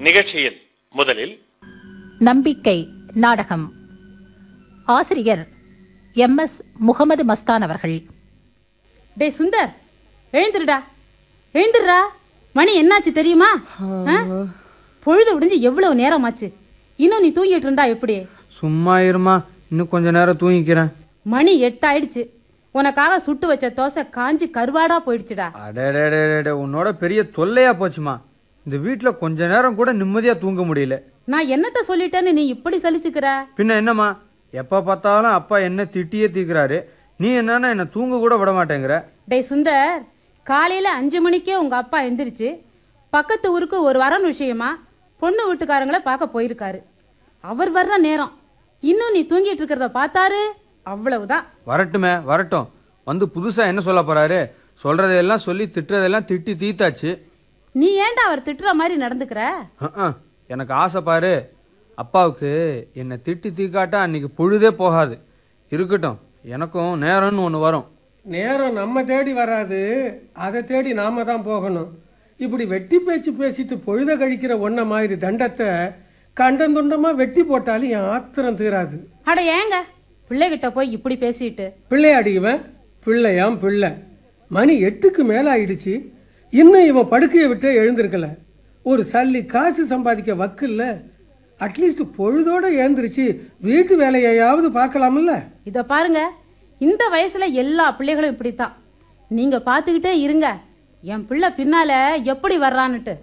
நிகழ்ச்சியில் முதலில் நம்பிக்கை நாடகம் ஆசிரியர் எம் எஸ் முகமது மஸ்தான் அவர்கள் டேய் சுந்தர் எழுந்துருடா எழுந்துடுறா மணி என்னாச்சு தெரியுமா ஆ? பொழுது விடிஞ்சு எவ்வளவு நேரமாச்சு இன்னும் நீ தூங்கிட்டு இருந்தா எப்படி சும்மா இருமா இன்னும் கொஞ்ச நேரம் தூங்கிக்கிறேன் மணி எட்டாயிடுச்சு உனக்காக சுட்டு வச்ச தோசை காஞ்சி கருவாடா போயிடுச்சுடா அடடடடட உன்னோட பெரிய தொல்லையா போச்சுமா இந்த வீட்ல கொஞ்ச நேரம் கூட நிம்மதியா தூங்க முடியல நான் என்னத்த சொல்லிட்டேன்னு நீ இப்படி சலிச்சுக்கிற பின்ன என்னம்மா எப்ப பார்த்தாலும் அப்பா என்ன திட்டியே தீக்குறாரு நீ என்னன்னா என்ன தூங்க கூட விட மாட்டேங்கிற டேய் சுந்தர் காலையில அஞ்சு மணிக்கே உங்க அப்பா எந்திரிச்சு பக்கத்து ஊருக்கு ஒரு வரன் விஷயமா பொண்ணு வீட்டுக்காரங்கள பார்க்க போயிருக்காரு அவர் வர்ற நேரம் இன்னும் நீ தூங்கிட்டு இருக்கிறத பார்த்தாரு அவ்வளவுதான் வரட்டுமே வரட்டும் வந்து புதுசா என்ன சொல்ல போறாரு சொல்றதையெல்லாம் சொல்லி திட்டுறதெல்லாம் திட்டி தீத்தாச்சு நீ ஏன்டா அவர் திட்டுற மாதிரி நடந்துக்கிற அஹ், எனக்கு ஆசை பாரு அப்பாவுக்கு என்னை திட்டி தீக்காட்டா அன்னைக்கு பொழுதே போகாது இருக்கட்டும் எனக்கும் நேரம்னு ஒன்று வரும் நேரம் நம்ம தேடி வராது அதை தேடி நாம தான் போகணும் இப்படி வெட்டி பேச்சு பேசிட்டு பொழுத கழிக்கிற ஒன்ன மாதிரி தண்டத்தை கண்டந்துண்டமா வெட்டி போட்டாலும் என் ஆத்திரம் தீராது அட ஏங்க பிள்ளைகிட்ட போய் இப்படி பேசிட்டு பிள்ளையாடி இவன் பிள்ளையாம் பிள்ளை மணி எட்டுக்கு மேல ஆயிடுச்சு இன்னும் இவன் படுக்கையை விட்டே எழுந்திருக்கல ஒரு சல்லி காசு சம்பாதிக்க வக்கில்ல அட்லீஸ்ட் பொழுதோட எழுந்திருச்சு வீட்டு வேலையையாவது பார்க்கலாம்ல இத பாருங்க இந்த வயசுல எல்லா பிள்ளைகளும் இப்படித்தான் நீங்க பார்த்துக்கிட்டே இருங்க என் பிள்ளை பின்னால எப்படி வர்றான்னுட்டு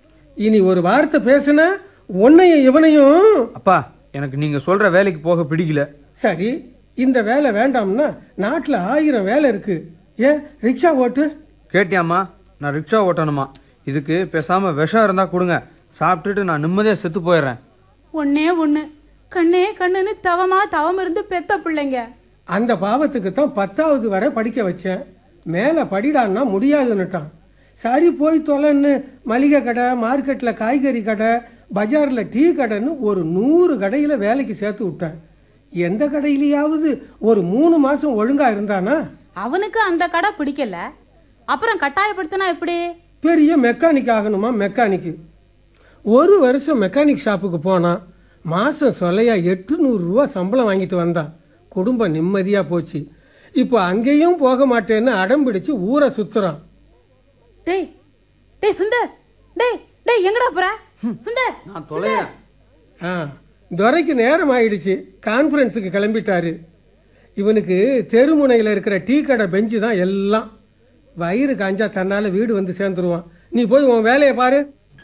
இனி ஒரு வார்த்தை பேசுனா உன்னையும் இவனையும் அப்பா எனக்கு நீங்க சொல்ற வேலைக்கு போக பிடிக்கல சரி இந்த வேலை வேண்டாம்னா நாட்டில் ஆயிரம் வேலை இருக்கு ஏன் ரிக்ஷா ஓட்டு கேட்டியாம்மா நான் ரிக்ஷா ஓட்டணுமா இதுக்கு பேசாம விஷம் இருந்தா கொடுங்க சாப்பிட்டுட்டு நான் நிம்மதியா செத்து போயிடுறேன் ஒண்ணே ஒண்ணு கண்ணே கண்ணுன்னு தவமா தவம் இருந்து பெத்த பிள்ளைங்க அந்த பாவத்துக்கு தான் பத்தாவது வரை படிக்க வச்சேன் மேலே படிடான்னா முடியாதுன்னுட்டான் சரி போய் தொலைன்னு மளிகை கடை மார்க்கெட்டில் காய்கறி கடை பஜாரில் டீ கடைன்னு ஒரு நூறு கடையில் வேலைக்கு சேர்த்து விட்டேன் எந்த கடையிலையாவது ஒரு மூணு மாதம் ஒழுங்காக இருந்தானா அவனுக்கு அந்த கடை பிடிக்கல அப்புறம் கட்டாயப்படுத்தினா எப்படி பெரிய மெக்கானிக் ஆகணுமா மெக்கானிக்கு ஒரு வருஷம் மெக்கானிக் ஷாப்புக்கு போனான் மாதம் சொல்லையா எட்டுநூறுரூவா சம்பளம் வாங்கிட்டு வந்தான் குடும்பம் நிம்மதியாக போச்சு இப்போ அங்கேயும் போக மாட்டேன்னு அடம் பிடிச்சு ஊரை சுத்துறான் டேய் டேய் சுந்தர் டேய் டேய் எங்கடா போற சுந்தர் நான் தொலைறேன் ஆ துரைக்கு நேரம் ஆயிடுச்சு கான்ஃபரன்ஸுக்கு கிளம்பிட்டாரு இவனுக்கு தெருமுனையில் இருக்கிற டீ கடை பெஞ்சு தான் எல்லாம் வயிறு காஞ்சா தன்னால் வீடு வந்து சேர்ந்துருவான் நீ போய் உன் வேலையை பாரு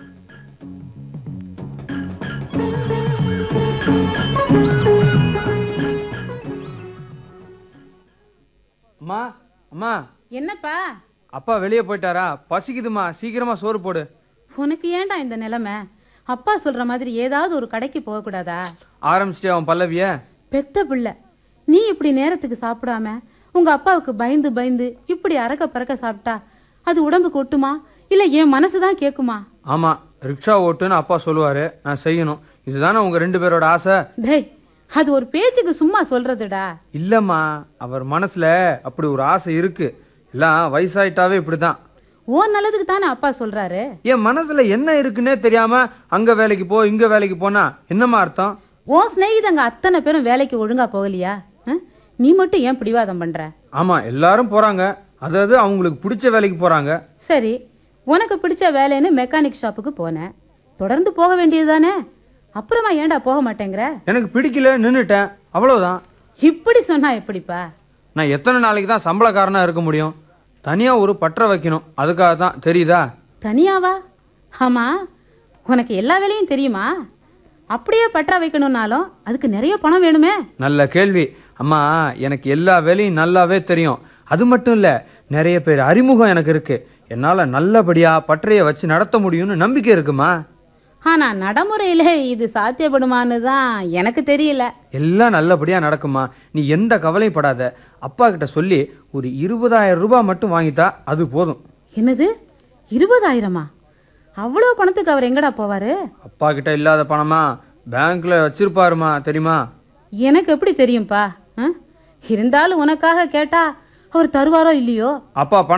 அம்மா அம்மா என்னப்பா அப்பா வெளியே போயிட்டாரா பசிக்குதுமா சீக்கிரமா சோறு போடு உனக்கு ஏன்டா இந்த நிலைமை அப்பா சொல்ற மாதிரி ஏதாவது ஒரு கடைக்கு போக கூடாதா ஆரம்பிச்சிட்டே அவன் பல்லவிய பெத்த பிள்ளை நீ இப்படி நேரத்துக்கு சாப்பிடாம உங்க அப்பாவுக்கு பயந்து பயந்து இப்படி அறக்க பறக்க சாப்பிட்டா அது உடம்புக்கு ஒட்டுமா இல்ல என் மனசுதான் கேக்குமா ஆமா ரிக்ஷா ஓட்டுன்னு அப்பா சொல்லுவாரு நான் செய்யணும் இதுதானே உங்க ரெண்டு பேரோட ஆசை டேய் அது ஒரு பேச்சுக்கு சும்மா சொல்றதுடா இல்லம்மா அவர் மனசுல அப்படி ஒரு ஆசை இருக்கு எல்லாம் வயசாயிட்டாவே இப்படிதான் ஓ நல்லதுக்கு தானே அப்பா சொல்றாரு என் மனசுல என்ன இருக்குன்னே தெரியாம அங்க வேலைக்கு போ இங்க வேலைக்கு போனா என்னம்மா அர்த்தம் ஓ சிநேகிதங்க அத்தனை பேரும் வேலைக்கு ஒழுங்கா போகலையா ஆ? நீ மட்டும் ஏன் பிடிவாதம் பண்ற ஆமா எல்லாரும் போறாங்க அதாவது அவங்களுக்கு பிடிச்ச வேலைக்கு போறாங்க சரி உனக்கு பிடிச்ச வேலைன்னு மெக்கானிக் ஷாப்புக்கு போனேன் தொடர்ந்து போக வேண்டியதுதானே அப்புறமா ஏன்டா போக மாட்டேங்கிற எனக்கு பிடிக்கல நின்னுட்டேன் அவ்வளவுதான் இப்படி சொன்னா எப்படிப்பா நான் எத்தனை நாளைக்கு தான் சம்பளக்காரனா இருக்க முடியும் தனியா ஒரு பற்ற வைக்கணும் அதுக்காக தான் தெரியுதா தனியாவா ஆமா உனக்கு எல்லா வேலையும் தெரியுமா அப்படியே பற்றா வைக்கணும்னாலும் அதுக்கு நிறைய பணம் வேணுமே நல்ல கேள்வி அம்மா எனக்கு எல்லா வேலையும் நல்லாவே தெரியும் அது மட்டும் இல்ல நிறைய பேர் அறிமுகம் எனக்கு இருக்கு என்னால நல்லபடியா பற்றைய வச்சு நடத்த முடியும்னு நம்பிக்கை இருக்குமா ஆனா நடைமுறையில இது சாத்தியப்படுமான்னு தான் எனக்கு தெரியல எல்லாம் நல்லபடியா நடக்குமா நீ எந்த கவலையும் படாத அப்பா கிட்ட சொல்லி ஒரு இருபதாயிரம் ரூபாய் மட்டும் வாங்கித்தா அது போதும் என்னது இருபதாயிரமா அவ்வளோ பணத்துக்கு அவர் எங்கடா போவாரு அப்பா கிட்ட இல்லாத பணமா பேங்க்ல வச்சிருப்பாருமா தெரியுமா எனக்கு எப்படி தெரியும்பா ஆ? இருந்தாலும் உனக்காக கேட்டா அவர் தருவாரோ இல்லையோ அப்பா பணம்